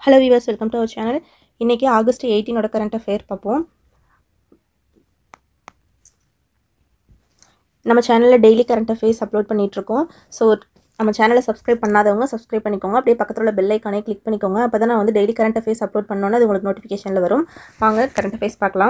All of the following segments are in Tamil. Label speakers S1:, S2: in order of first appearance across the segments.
S1: hello viewers welcome to our channel இன்றைக்கி ஆகஸ்ட் எயிட்டீனோட கரண்ட் அஃபேர் பார்ப்போம் நம்ம சேனலில் டெய்லி கரண்ட் அஃபேர்ஸ் அப்லோட் பண்ணிகிட்ருக்கோம் ஸோ நம்ம சேனலை சப்ஸ்கிரைப் பண்ணாதவங்க சப்ஸ்கிரைப் பண்ணிக்கோங்க அப்படியே பக்கத்தில் உள்ள பெல் ஐக்கானே கிளிக் பண்ணிக்கோங்க அப்போ தான் நான் வந்து டெய்லி கரண்ட் அஃபேர்ஸ் அப்லோட் பண்ணோன்னே அது உங்களுக்கு நோட்டிஃபிகேஷனில் வரும் வாங்க கரண்ட் அஃபேர்ஸ் பார்க்கலாம்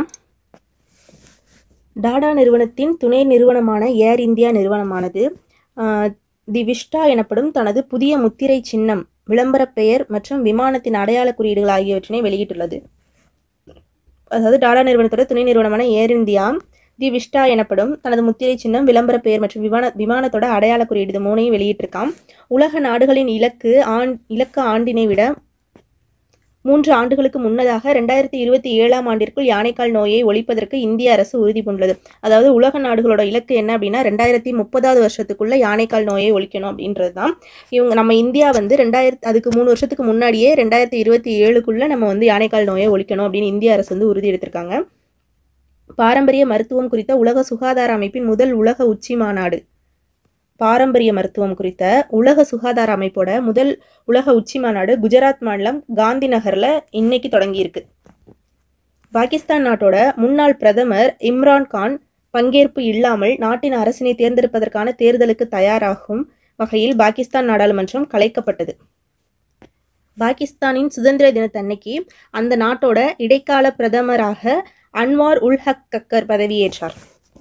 S1: டாடா நிறுவனத்தின் துணை நிறுவனமான ஏர் இந்தியா நிறுவனமானது ஆஹ், தி விஸ்டா எனப்படும் தனது புதிய முத்திரை சின்னம் விளம்பரப் பெயர் மற்றும் விமானத்தின் அடையாள குறியீடுகள் ஆகியவற்றினை வெளியிட்டுள்ளது அதாவது டாடா நிறுவனத்தோட துணை நிறுவனமான ஏர் இந்தியா தி விஸ்டா எனப்படும் தனது முத்திரை சின்னம் விளம்பர பெயர் மற்றும் விமான விமானத்தோட அடையாள குறியீடு இது மூணையும் வெளியிட்டிருக்கான் உலக நாடுகளின் இலக்கு ஆண் இலக்கு ஆண்டினை விட மூன்று ஆண்டுகளுக்கு முன்னதாக ரெண்டாயிரத்தி இருபத்தி ஏழாம் ஆண்டிற்குள் யானைக்கால் நோயை ஒழிப்பதற்கு இந்திய அரசு உறுதி பூண்டுள்ளது அதாவது உலக நாடுகளோட இலக்கு என்ன அப்படின்னா ரெண்டாயிரத்தி முப்பதாவது வருஷத்துக்குள்ள யானைக்கால் நோயை ஒழிக்கணும் அப்படின்றது தான் இவங்க நம்ம இந்தியா வந்து ரெண்டாயிரத்து அதுக்கு மூணு வருஷத்துக்கு முன்னாடியே ரெண்டாயிரத்தி இருபத்தி ஏழுக்குள்ள நம்ம வந்து யானைக்கால் நோயை ஒழிக்கணும் அப்படின்னு இந்திய அரசு வந்து உறுதி எடுத்திருக்காங்க பாரம்பரிய மருத்துவம் குறித்த உலக சுகாதார அமைப்பின் முதல் உலக உச்சி மாநாடு பாரம்பரிய மருத்துவம் குறித்த உலக சுகாதார அமைப்போட முதல் உலக உச்சி மாநாடு குஜராத் மாநிலம் காந்தி நகர்ல இன்னைக்கு தொடங்கியிருக்கு பாகிஸ்தான் நாட்டோட முன்னாள் பிரதமர் இம்ரான் கான் பங்கேற்பு இல்லாமல் நாட்டின் அரசினை தேர்ந்தெடுப்பதற்கான தேர்தலுக்கு தயாராகும் வகையில் பாகிஸ்தான் நாடாளுமன்றம் கலைக்கப்பட்டது பாகிஸ்தானின் சுதந்திர தினத்தன்னைக்கு அந்த நாட்டோட இடைக்கால பிரதமராக அன்வார் உல் ஹக் கக்கர் பதவியேற்றார்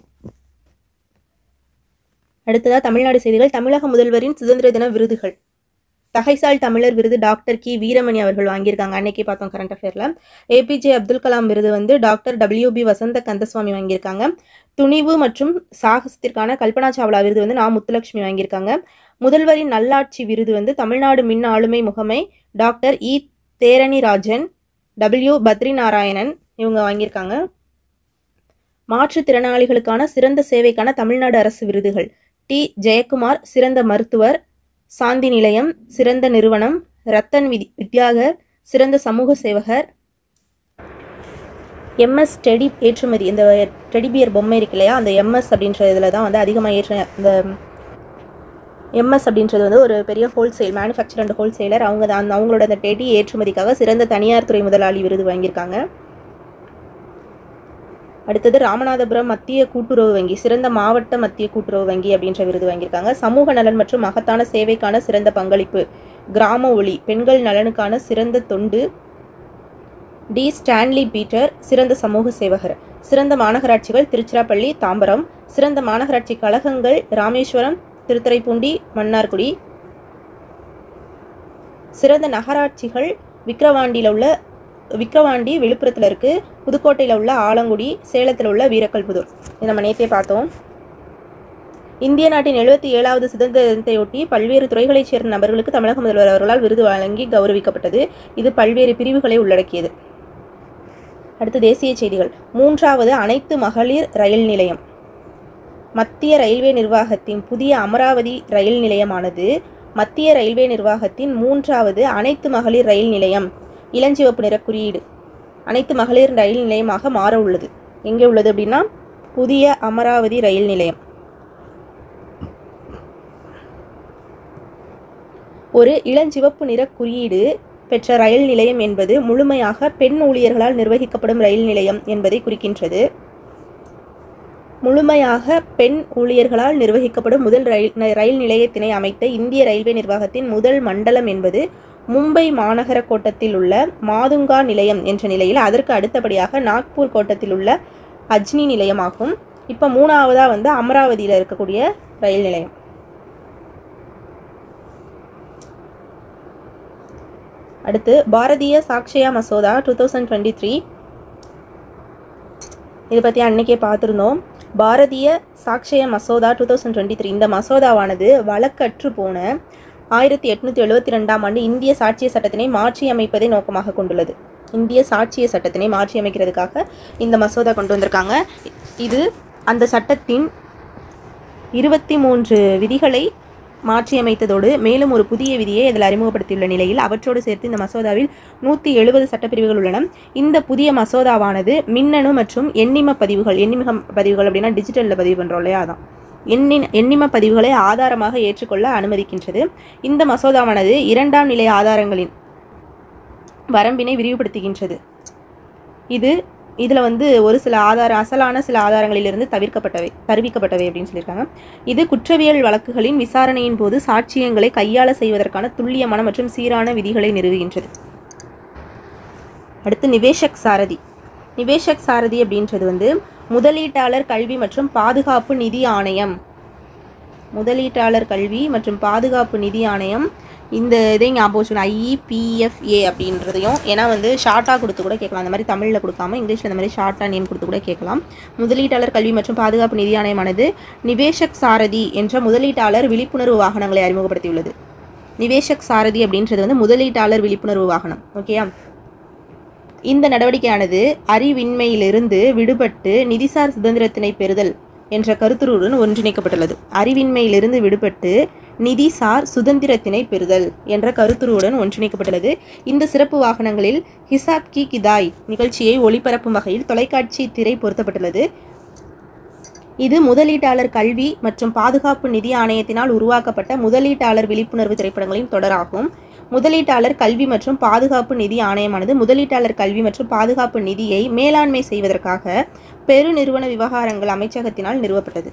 S1: அடுத்ததா தமிழ்நாடு செய்திகள் தமிழக முதல்வரின் சுதந்திர தின விருதுகள் தகைசால் தமிழர் விருது டாக்டர் கி வீரமணி அவர்கள் வாங்கியிருக்காங்க அன்னைக்கே பார்த்தோம் கரண்ட் அஃபேர்ல ஏபிஜே அப்துல் கலாம் விருது வந்து டாக்டர் டபிள்யூபி வசந்த கந்தசுவாமி வாங்கியிருக்காங்க துணிவு மற்றும் சாகசத்திற்கான கல்பனா சாவ்லா விருது வந்து நா முத்துலட்சுமி வாங்கியிருக்காங்க முதல்வரின் நல்லாட்சி விருது வந்து தமிழ்நாடு மின் ஆளுமை முகமை doctor E Theranirajan W Badri Narayanan இவங்க வாங்கியிருக்காங்க மாற்றுத்திறனாளிகளுக்கான சிறந்த சேவைக்கான தமிழ்நாடு அரசு விருதுகள் டி ஜெயக்குமார் சிறந்த மருத்துவர் சாந்தி நிலையம் சிறந்த நிறுவனம் ரத்தன் விதி வித்யாகர் சிறந்த சமூக சேவகர் எம்எஸ் டெடி ஏற்றுமதி இந்த டெடிபியர் பொம்மை இருக்கு இல்லையா அந்த எம்எஸ் அப்படின்ற இதில் தான் வந்து அதிகமாக ஏற்ற இந்த எம்எஸ் அப்படின்றது வந்து ஒரு பெரிய ஹோல்சேல் மேனுஃபேக்சர் அண்ட் ஹோல்சேலர் அவங்க தான் அவங்களோட அந்த டெடி ஏற்றுமதிக்காக சிறந்த தனியார் துறை முதலாளி விருது வாங்கியிருக்காங்க அடுத்தது ராமநாதபுரம் மத்திய கூட்டுறவு வங்கி சிறந்த மாவட்ட மத்திய கூட்டுறவு வங்கி அப்படின்ற விருது வாங்கியிருக்காங்க சமூக நலன் மற்றும் மகத்தான சேவைக்கான சிறந்த பங்களிப்பு கிராம ஒளி பெண்கள் நலனுக்கான சிறந்த தொண்டு டி ஸ்டான்லி பீட்டர் சிறந்த சமூக சேவகர் சிறந்த மாநகராட்சிகள் திருச்சிராப்பள்ளி தாம்பரம் சிறந்த மாநகராட்சி கழகங்கள் ராமேஸ்வரம் திருத்துறைப்பூண்டி மன்னார்குடி சிறந்த நகராட்சிகள் விக்கிரவாண்டியில் உள்ள விக்கிரவாண்டி விழுப்புரத்தில் இருக்குது புதுக்கோட்டையில் உள்ள ஆலங்குடி சேலத்தில் உள்ள வீரக்கல்புதூர் இது நம்ம நேற்றே பார்த்தோம் இந்திய நாட்டின் எழுபத்தி ஏழாவது சுதந்திர தினத்தையொட்டி பல்வேறு துறைகளைச் சேர்ந்த நபர்களுக்கு தமிழக முதல்வர் அவர்களால் விருது வழங்கி கௌரவிக்கப்பட்டது இது பல்வேறு பிரிவுகளை உள்ளடக்கியது அடுத்து தேசிய செய்திகள் மூன்றாவது அனைத்து மகளிர் ரயில் நிலையம் மத்திய ரயில்வே நிர்வாகத்தின் புதிய அமராவதி ரயில் நிலையமானது மத்திய ரயில்வே நிர்வாகத்தின் மூன்றாவது அனைத்து மகளிர் ரயில் நிலையம் இளஞ்சிவப்பு நிற குறியீடு அனைத்து மகளிர் ரயில் நிலையமாக மாற உள்ளது எங்கே உள்ளது அப்படின்னா புதிய அமராவதி ரயில் நிலையம் ஒரு இளஞ்சிவப்பு நிற குறியீடு பெற்ற ரயில் நிலையம் என்பது முழுமையாக பெண் ஊழியர்களால் நிர்வகிக்கப்படும் ரயில் நிலையம் என்பதை குறிக்கின்றது முழுமையாக பெண் ஊழியர்களால் நிர்வகிக்கப்படும் முதல் ரயில் ந- ரயில் நிலையத்தினை அமைத்த இந்திய ரயில்வே நிர்வாகத்தின் முதல் மண்டலம் என்பது மும்பை மாநகர கோட்டத்தில் உள்ள மாதுங்கா நிலையம் என்ற நிலையில் அதற்கு அடுத்தபடியாக நாக்பூர் கோட்டத்தில் உள்ள அஜ்னி நிலையமாகும் இப்போ மூணாவதாக வந்து அமராவதியில் இருக்கக்கூடிய ரயில் நிலையம் அடுத்து பாரதிய சாக்ஷயா மசோதா டூ தௌசண்ட் டுவெண்ட்டி த்ரீ இதை பற்றி அன்னைக்கே பார்த்துருந்தோம் பாரதிய சாக்ஷய மசோதா டூ தௌசண்ட் டுவெண்ட்டி த்ரீ இந்த மசோதாவானது வழக்கற்று போன ஆயிரத்தி எட்நூற்றி எழுபத்தி ரெண்டாம் ஆண்டு இந்திய சாட்சிய சட்டத்தினை மாற்றி அமைப்பதை நோக்கமாக கொண்டுள்ளது இந்திய சாட்சிய சட்டத்தினை மாற்றி அமைக்கிறதுக்காக இந்த மசோதா கொண்டு வந்திருக்காங்க இது அந்த சட்டத்தின் இருபத்தி மூன்று விதிகளை மாற்றியமைத்ததோடு மேலும் ஒரு புதிய விதியை அதில் அறிமுகப்படுத்தியுள்ள நிலையில் அவற்றோடு சேர்த்து இந்த மசோதாவில் நூற்றி எழுபது சட்டப்பிரிவுகள் உள்ளன இந்த புதிய மசோதாவானது மின்னணு மற்றும் எண்ணிம பதிவுகள் எண்ணிம பதிவுகள் அப்படின்னா டிஜிட்டலில் பதிவு பண்ணுறோம் இல்லையா அதான் எண்ணின் எண்ணிம பதிவுகளை ஆதாரமாக ஏற்றுக்கொள்ள அனுமதிக்கின்றது இந்த மசோதாவானது இரண்டாம் நிலை ஆதாரங்களின் வரம்பினை விரிவுபடுத்துகின்றது இது இதில் வந்து ஒரு சில ஆதார அசலான சில ஆதாரங்களிலிருந்து தவிர்க்கப்பட்டவை தருவிக்கப்பட்டவை அப்படின்னு சொல்லியிருக்காங்க இது குற்றவியல் வழக்குகளின் விசாரணையின் போது சாட்சியங்களை கையாள செய்வதற்கான துல்லியமான மற்றும் சீரான விதிகளை நிறுவுகின்றது அடுத்து நிவேஷக் சாரதி நிவேஷக் சாரதி அப்படின்றது வந்து முதலீட்டாளர் கல்வி மற்றும் பாதுகாப்பு நிதி ஆணையம் முதலீட்டாளர் கல்வி மற்றும் பாதுகாப்பு நிதி ஆணையம் இந்த இதை ஞாபகம் வச்சுக்கணும் ஐஇபிஎஃப்ஏ அப்படின்றதையும் ஏன்னா வந்து ஷார்ட்டாக கொடுத்து கூட கேட்கலாம் அந்த மாதிரி தமிழில் கொடுக்காம இங்கிலீஷில் இந்த மாதிரி ஷார்ட்டாக நேம் கொடுத்து கூட கேட்கலாம் முதலீட்டாளர் கல்வி மற்றும் பாதுகாப்பு நிதி ஆணையமானது நிவேஷக் சாரதி என்ற முதலீட்டாளர் விழிப்புணர்வு வாகனங்களை அறிமுகப்படுத்தியுள்ளது நிவேஷக் சாரதி அப்படின்றது வந்து முதலீட்டாளர் விழிப்புணர்வு வாகனம் ஓகேயா இந்த நடவடிக்கையானது அறிவின்மையிலிருந்து விடுபட்டு நிதிசார் சுதந்திரத்தினை பெறுதல் என்ற கருத்துருவுடன் ஒன்றிணைக்கப்பட்டுள்ளது அறிவின்மையிலிருந்து விடுபட்டு நிதிசார் சுதந்திரத்தினை பெறுதல் என்ற கருத்துருவுடன் ஒன்றிணைக்கப்பட்டுள்ளது இந்த சிறப்பு வாகனங்களில் ஹிசாப் கி கிதாய் நிகழ்ச்சியை ஒளிபரப்பும் வகையில் தொலைக்காட்சி திரை பொருத்தப்பட்டுள்ளது இது முதலீட்டாளர் கல்வி மற்றும் பாதுகாப்பு நிதி ஆணையத்தினால் உருவாக்கப்பட்ட முதலீட்டாளர் விழிப்புணர்வு திரைப்படங்களின் தொடராகும் முதலீட்டாளர் கல்வி மற்றும் பாதுகாப்பு நிதி ஆணையமானது முதலீட்டாளர் கல்வி மற்றும் பாதுகாப்பு நிதியை மேலாண்மை செய்வதற்காக பெருநிறுவன விவகாரங்கள் அமைச்சகத்தினால் நிறுவப்பட்டது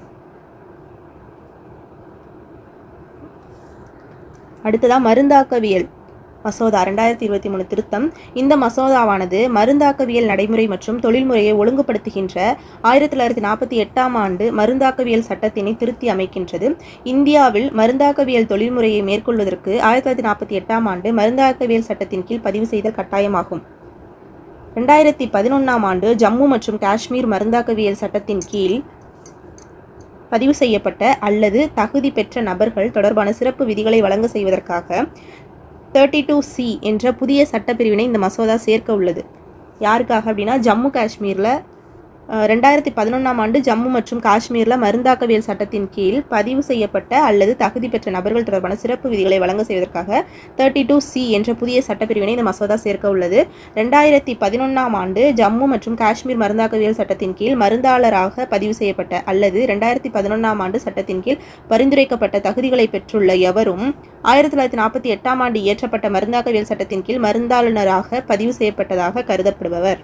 S1: அடுத்ததா மருந்தாக்கவியல் மசோதா ரெண்டாயிரத்தி இருபத்தி மூணு திருத்தம் இந்த மசோதாவானது மருந்தாக்கவியல் நடைமுறை மற்றும் தொழில்முறையை ஒழுங்குபடுத்துகின்ற ஆயிரத்தி தொள்ளாயிரத்தி நாற்பத்தி எட்டாம் ஆண்டு மருந்தாக்கவியல் சட்டத்தினை திருத்தி அமைக்கின்றது இந்தியாவில் மருந்தாக்கவியல் தொழில்முறையை மேற்கொள்வதற்கு ஆயிரத்தி தொள்ளாயிரத்தி நாற்பத்தி எட்டாம் ஆண்டு மருந்தாக்கவியல் சட்டத்தின் கீழ் பதிவு செய்தல் கட்டாயமாகும் ரெண்டாயிரத்தி பதினொன்றாம் ஆண்டு ஜம்மு மற்றும் காஷ்மீர் மருந்தாக்கவியல் சட்டத்தின் கீழ் பதிவு செய்யப்பட்ட அல்லது தகுதி பெற்ற நபர்கள் தொடர்பான சிறப்பு விதிகளை வழங்க செய்வதற்காக தேர்ட்டி டூ சி என்ற புதிய சட்டப்பிரிவினை இந்த மசோதா சேர்க்க உள்ளது யாருக்காக அப்படின்னா ஜம்மு காஷ்மீரில் ரெண்டாயிரத்தி பதினொன்றாம் ஆண்டு ஜம்மு மற்றும் காஷ்மீரில் மருந்தாக்கவியல் சட்டத்தின் கீழ் பதிவு செய்யப்பட்ட அல்லது தகுதி பெற்ற நபர்கள் தொடர்பான சிறப்பு விதிகளை வழங்க செய்வதற்காக தேர்ட்டி டூ சி என்ற புதிய சட்டப்பிரிவினை இந்த மசோதா சேர்க்க உள்ளது ரெண்டாயிரத்தி பதினொன்றாம் ஆண்டு ஜம்மு மற்றும் காஷ்மீர் மருந்தாக்கவியல் சட்டத்தின் கீழ் மருந்தாளராக பதிவு செய்யப்பட்ட அல்லது ரெண்டாயிரத்தி பதினொன்றாம் ஆண்டு சட்டத்தின் கீழ் பரிந்துரைக்கப்பட்ட தகுதிகளை பெற்றுள்ள எவரும் ஆயிரத்தி தொள்ளாயிரத்தி நாற்பத்தி எட்டாம் ஆண்டு இயற்றப்பட்ட மருந்தாக்கவியல் சட்டத்தின் கீழ் மருந்தாளுநராக பதிவு செய்யப்பட்டதாக கருதப்படுபவர்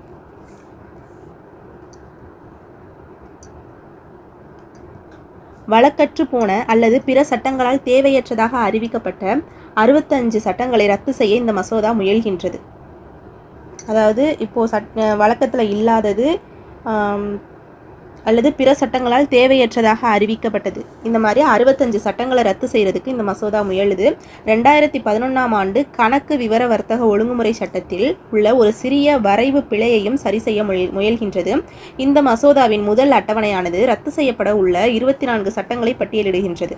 S1: வழக்கற்று போன அல்லது பிற சட்டங்களால் தேவையற்றதாக அறிவிக்கப்பட்ட அறுபத்தஞ்சு சட்டங்களை ரத்து செய்ய இந்த மசோதா முயல்கின்றது அதாவது இப்போது சட் வழக்கத்தில் இல்லாதது ஆம், அல்லது பிற சட்டங்களால் தேவையற்றதாக அறிவிக்கப்பட்டது இந்த மாதிரி அறுபத்தஞ்சு சட்டங்களை ரத்து செய்கிறதுக்கு இந்த மசோதா முயலுது ரெண்டாயிரத்தி பதினொன்றாம் ஆண்டு கணக்கு விவர வர்த்தக ஒழுங்குமுறை சட்டத்தில் உள்ள ஒரு சிறிய வரைவு பிழையையும் சரி செய்ய முயல் முயல்கின்றது இந்த மசோதாவின் முதல் அட்டவணையானது ரத்து செய்யப்பட உள்ள இருபத்தி நான்கு சட்டங்களை பட்டியலிடுகின்றது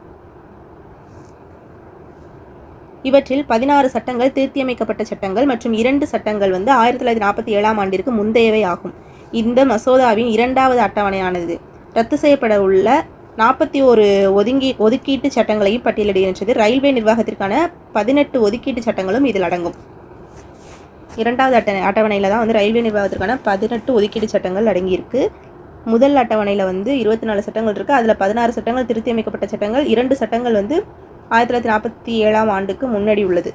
S1: இவற்றில் பதினாறு சட்டங்கள் திருத்தியமைக்கப்பட்ட சட்டங்கள் மற்றும் இரண்டு சட்டங்கள் வந்து ஆயிரத்தி தொள்ளாயிரத்தி நாற்பத்தி ஏழாம் ஆண்டிற்கு முந்தையவை ஆகும் இந்த மசோதாவின் இரண்டாவது அட்டவணையானது ரத்து செய்யப்பட உள்ள நாற்பத்தி ஒரு ஒதுங்கி ஒதுக்கீட்டு சட்டங்களையும் பட்டியலிடுகின்றது ரயில்வே நிர்வாகத்திற்கான பதினெட்டு ஒதுக்கீட்டு சட்டங்களும் இதில் அடங்கும் இரண்டாவது அட்டவணை அட்டவணையில் தான் வந்து ரயில்வே நிர்வாகத்திற்கான பதினெட்டு ஒதுக்கீடு சட்டங்கள் அடங்கியிருக்கு முதல் அட்டவணையில் வந்து இருபத்தி நாலு சட்டங்கள் இருக்குது அதில் பதினாறு சட்டங்கள் திருத்தியமைக்கப்பட்ட சட்டங்கள் இரண்டு சட்டங்கள் வந்து ஆயிரத்தி தொள்ளாயிரத்தி நாற்பத்தி ஏழாம் ஆண்டுக்கு முன்னாடி உள்ளது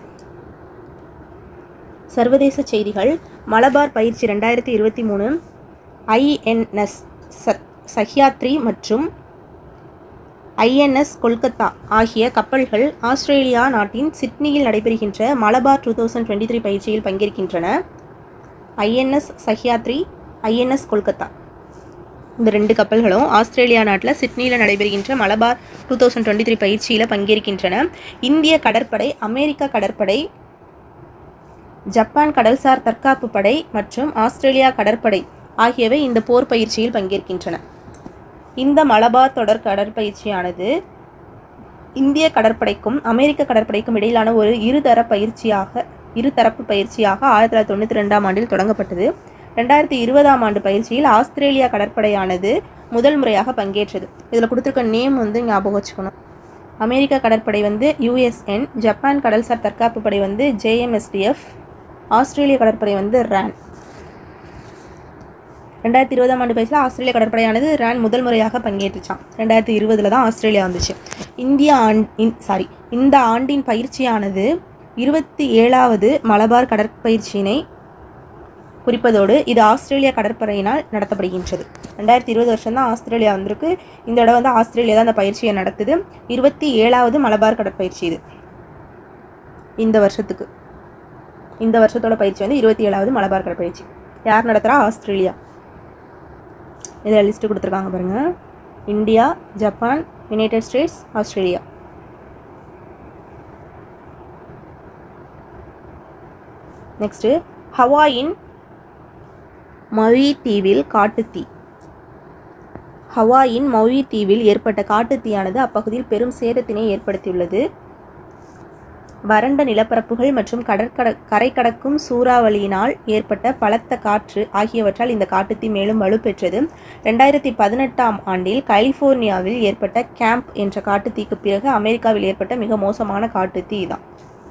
S1: சர்வதேச செய்திகள் மலபார் பயிற்சி ரெண்டாயிரத்தி இருபத்தி மூணு ஐஎன்எஸ் சஹ்யாத்ரி மற்றும் ஐஎன்எஸ் கொல்கத்தா ஆகிய கப்பல்கள் ஆஸ்திரேலியா நாட்டின் சிட்னியில் நடைபெறுகின்ற Malabar two thousand twenty three பயிற்சியில் பங்கேற்கின்றன ஐஎன்எஸ் சஹ்யாத்ரி ஐஎன்எஸ் கொல்கத்தா இந்த ரெண்டு கப்பல்களும் ஆஸ்திரேலியா நாட்டில் சிட்னியில் நடைபெறுகின்ற Malabar two thousand twenty three பயிற்சியில் பங்கேற்கின்றன இந்திய கடற்படை அமெரிக்க கடற்படை ஜப்பான் கடல்சார் தற்காப்பு படை மற்றும் ஆஸ்திரேலியா கடற்படை ஆகியவை இந்த போர் பயிற்சியில் பங்கேற்கின்றன இந்த மலபார் தொடர் கடற்பயிற்சியானது இந்திய கடற்படைக்கும் அமெரிக்க கடற்படைக்கும் இடையிலான ஒரு இருதர பயிற்சியாக இருதரப்பு பயிற்சியாக ஆயிரத்தி தொள்ளாயிரத்தி தொண்ணூற்றி ரெண்டாம் ஆண்டில் தொடங்கப்பட்டது ரெண்டாயிரத்தி இருபதாம் ஆண்டு பயிற்சியில் ஆஸ்திரேலியா கடற்படையானது முதல் முறையாக பங்கேற்றது இதில் கொடுத்துருக்க நேம் வந்து ஞாபகம் வச்சுக்கணும் அமெரிக்க கடற்படை வந்து யுஎஸ்என் ஜப்பான் கடல்சார் தற்காப்பு படை வந்து ஜேஎம்எஸ்டிஎஃப் ஆஸ்திரேலிய கடற்படை வந்து ரேன் ரெண்டாயிரத்தி இருபதாம் ஆண்டு பயிற்சியில் ஆஸ்திரேலிய கடற்படையானது ரேன் முதல் முறையாக பங்கேற்றுச்சான் ரெண்டாயிரத்தி இருபதில் தான் ஆஸ்திரேலியா வந்துச்சு இந்தியா ஆண் சாரி இந்த ஆண்டின் பயிற்சியானது இருபத்தி ஏழாவது மலபார் கடற்பயிற்சியினை குறிப்பதோடு இது ஆஸ்திரேலியா கடற்படையினால் நடத்தப்படுகின்றது ரெண்டாயிரத்தி இருபது வருஷம் தான் ஆஸ்திரேலியா வந்திருக்கு இந்த இடம் வந்து ஆஸ்திரேலியா தான் அந்த பயிற்சியை நடத்துது இருபத்தி ஏழாவது மலபார் கடற்பயிற்சி இது இந்த வருஷத்துக்கு இந்த வருஷத்தோட பயிற்சி வந்து இருபத்தி ஏழாவது மலபார் கடற்பயிற்சி யார் நடத்துகிறா ஆஸ்திரேலியா இதில் லிஸ்ட்டு கொடுத்துருக்காங்க பாருங்கள் India Japan United States Australia next ஹவாயின் மவி தீவில் காட்டுத்தீ ஹவாயின் மௌயி தீவில் ஏற்பட்ட காட்டுத்தீயானது அப்பகுதியில் பெரும் சேதத்தினை ஏற்படுத்தியுள்ளது வறண்ட நிலப்பரப்புகள் மற்றும் கடற்கட கரை கடக்கும் சூறாவளியினால் ஏற்பட்ட பலத்த காற்று ஆகியவற்றால் இந்த காட்டுத்தீ மேலும் வலுப்பெற்றது ரெண்டாயிரத்தி பதினெட்டாம் ஆண்டில் கலிஃபோர்னியாவில் ஏற்பட்ட கேம்ப் என்ற காட்டுத்தீக்கு பிறகு அமெரிக்காவில் ஏற்பட்ட மிக மோசமான காட்டுத்தீ தான்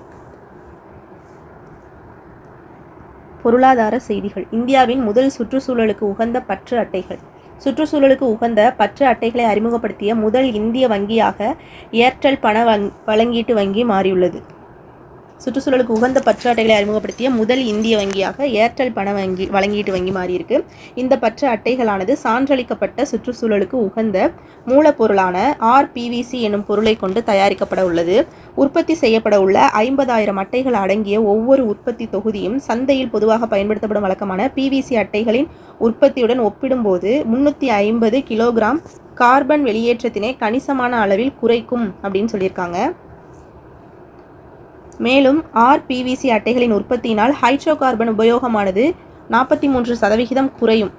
S1: பொருளாதார செய்திகள் இந்தியாவின் முதல் சுற்றுச்சூழலுக்கு உகந்த பற்று அட்டைகள் சுற்றுச்சூழலுக்கு உகந்த பற்று அட்டைகளை அறிமுகப்படுத்திய முதல் இந்திய வங்கியாக ஏர்டெல் பண வங் வழங்கீட்டு வங்கி மாறியுள்ளது சுற்றுச்சூழலுக்கு உகந்த பற்று அட்டைகளை அறிமுகப்படுத்திய முதல் இந்திய வங்கியாக ஏர்டெல் பண வங்கி வழங்கீட்டு வங்கி மாறியிருக்கு இந்த பற்று அட்டைகளானது சான்றளிக்கப்பட்ட சுற்றுச்சூழலுக்கு உகந்த மூலப்பொருளான ஆர்பிவிசி என்னும் பொருளை கொண்டு தயாரிக்கப்பட உள்ளது உற்பத்தி செய்யப்பட உள்ள ஐம்பதாயிரம் அட்டைகள் அடங்கிய ஒவ்வொரு உற்பத்தி தொகுதியும் சந்தையில் பொதுவாக பயன்படுத்தப்படும் வழக்கமான பிவிசி அட்டைகளின் உற்பத்தியுடன் ஒப்பிடும்போது முன்னூற்றி ஐம்பது கிலோகிராம் கார்பன் வெளியேற்றத்தினை கணிசமான அளவில் குறைக்கும் அப்படின்னு சொல்லியிருக்காங்க மேலும் ஆர்பிவிசி அட்டைகளின் உற்பத்தியினால் ஹைட்ரோ கார்பன் உபயோகமானது நாற்பத்தி மூன்று சதவிகிதம் குறையும்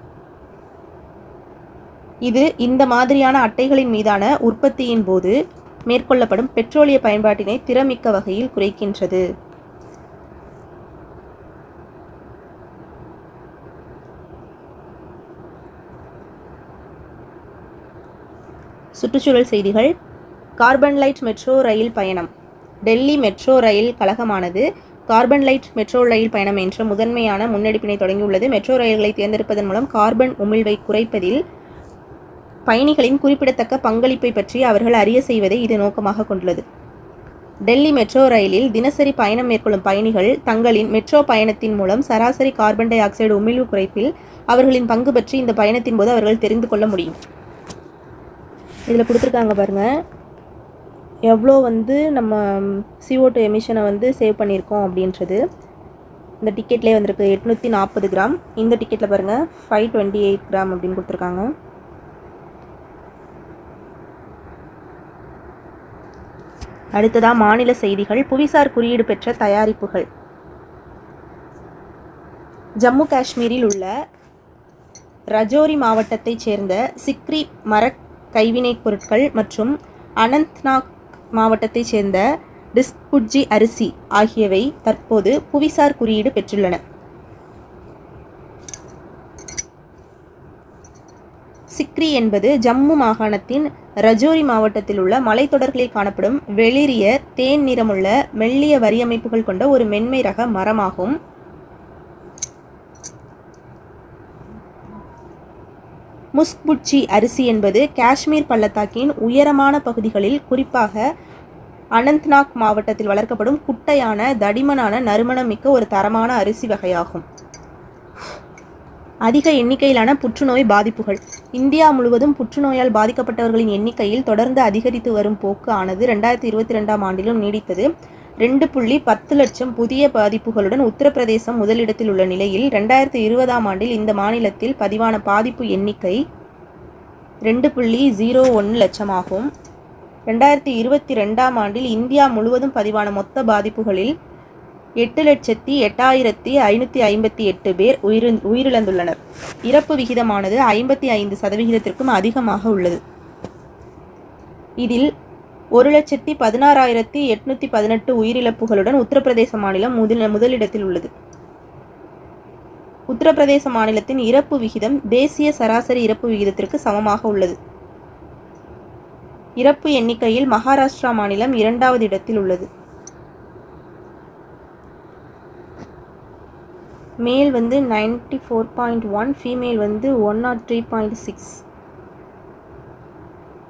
S1: இது இந்த மாதிரியான அட்டைகளின் மீதான உற்பத்தியின் போது மேற்கொள்ளப்படும் பெட்ரோலிய பயன்பாட்டினை திறமிக்க வகையில் குறைக்கின்றது சுற்றுச்சூழல் செய்திகள் கார்பன் லைட் மெட்ரோ ரயில் பயணம் டெல்லி மெட்ரோ ரயில் கழகமானது கார்பன் லைட் மெட்ரோ ரயில் பயணம் என்ற முதன்மையான முன்னெடுப்பினை தொடங்கியுள்ளது மெட்ரோ ரயில்களை தேர்ந்தெடுப்பதன் மூலம் கார்பன் உமிழ்வை குறைப்பதில் பயணிகளின் குறிப்பிடத்தக்க பங்களிப்பை பற்றி அவர்கள் அறிய செய்வதை இது நோக்கமாக கொண்டுள்ளது டெல்லி மெட்ரோ ரயிலில் தினசரி பயணம் மேற்கொள்ளும் பயணிகள் தங்களின் மெட்ரோ பயணத்தின் மூலம் சராசரி கார்பன் டை ஆக்சைடு உமிழ்வு குறைப்பில் அவர்களின் பங்கு பற்றி இந்த பயணத்தின் போது அவர்கள் தெரிந்து கொள்ள முடியும் இதில் கொடுத்துருக்காங்க பாருங்கள் எவ்வளோ வந்து நம்ம CO2 டூ எமிஷனை வந்து சேவ் பண்ணியிருக்கோம் அப்படின்றது இந்த டிக்கெட்லேயே வந்திருக்கு எட்நூற்றி நாற்பது கிராம் இந்த டிக்கெட்டில் பாருங்கள் ஃபைவ் டுவெண்ட்டி எயிட் கிராம் அப்படின்னு கொடுத்துருக்காங்க அடுத்ததாக மாநில செய்திகள் புவிசார் குறியீடு பெற்ற தயாரிப்புகள் ஜம்மு காஷ்மீரில் உள்ள ரஜோரி மாவட்டத்தைச் சேர்ந்த சிக்ரி மரக் கைவினைப் பொருட்கள் மற்றும் அனந்த்நாக் மாவட்டத்தைச் சேர்ந்த டிஸ்புட்ஜி அரிசி ஆகியவை தற்போது புவிசார் குறியீடு பெற்றுள்ளன சிக்ரி என்பது ஜம்மு மாகாணத்தின் ரஜோரி மாவட்டத்தில் உள்ள மலைத்தொடர்களில் காணப்படும் வெளிரிய தேன் நிறமுள்ள மெல்லிய வரியமைப்புகள் கொண்ட ஒரு மென்மை ரக மரமாகும் முஸ்புட்சி அரிசி என்பது காஷ்மீர் பள்ளத்தாக்கின் உயரமான பகுதிகளில் குறிப்பாக அனந்த்நாக் மாவட்டத்தில் வளர்க்கப்படும் குட்டையான தடிமனான நறுமணம் மிக்க ஒரு தரமான அரிசி வகையாகும் அதிக எண்ணிக்கையிலான புற்றுநோய் பாதிப்புகள் இந்தியா முழுவதும் புற்றுநோயால் பாதிக்கப்பட்டவர்களின் எண்ணிக்கையில் தொடர்ந்து அதிகரித்து வரும் போக்கு ஆனது ரெண்டாயிரத்தி இருபத்தி ரெண்டாம் ஆண்டிலும் நீடித்தது ரெண்டு புள்ளி பத்து லட்சம் புதிய பாதிப்புகளுடன் உத்தரப்பிரதேசம் முதலிடத்தில் உள்ள நிலையில் ரெண்டாயிரத்தி இருபதாம் ஆண்டில் இந்த மாநிலத்தில் பதிவான பாதிப்பு எண்ணிக்கை ரெண்டு புள்ளி ஜீரோ ஒன்று லட்சமாகும் ரெண்டாயிரத்தி இருபத்தி ரெண்டாம் ஆண்டில் இந்தியா முழுவதும் பதிவான மொத்த பாதிப்புகளில் எட்டு லட்சத்தி எட்டாயிரத்தி ஐநூற்றி ஐம்பத்தி எட்டு பேர் உயிரி உயிரிழந்துள்ளனர் இறப்பு விகிதமானது ஐம்பத்தி ஐந்து சதவிகிதத்திற்கும் அதிகமாக உள்ளது இதில் ஒரு லட்சத்தி பதினாறாயிரத்தி எட்நூற்றி பதினெட்டு உயிரிழப்புகளுடன் உத்தரப்பிரதேச மாநிலம் முதல் முதலிடத்தில் உள்ளது உத்தரப்பிரதேச மாநிலத்தின் இறப்பு விகிதம் தேசிய சராசரி இறப்பு விகிதத்திற்கு சமமாக உள்ளது இறப்பு எண்ணிக்கையில் மகாராஷ்டிரா மாநிலம் இரண்டாவது இடத்தில் உள்ளது மேல் வந்து ninety four point one female வந்து one nought three point six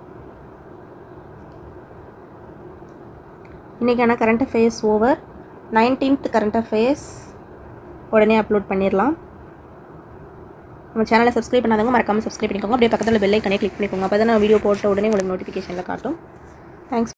S1: இன்றைக்கான current affairs over nineteenth current affairs உடனே அப்லோட் பண்ணிடலாம் நம்ம சேனலை சப்ஸ்கிரைப் பண்ணாதவங்க மறக்காமல் சப்ஸ்கிரைப் பண்ணிக்கோங்க அப்படியே பக்கத்தில் பெல் ஐக்கனே கிளிக் பண்ணிக்கோங்க அப்போ தான் நான் வீடியோ போட்ட உடனே உங்களுக்கு நோட்டிஃபிகேஷனில் காட்டும் தேங்க்ஸ்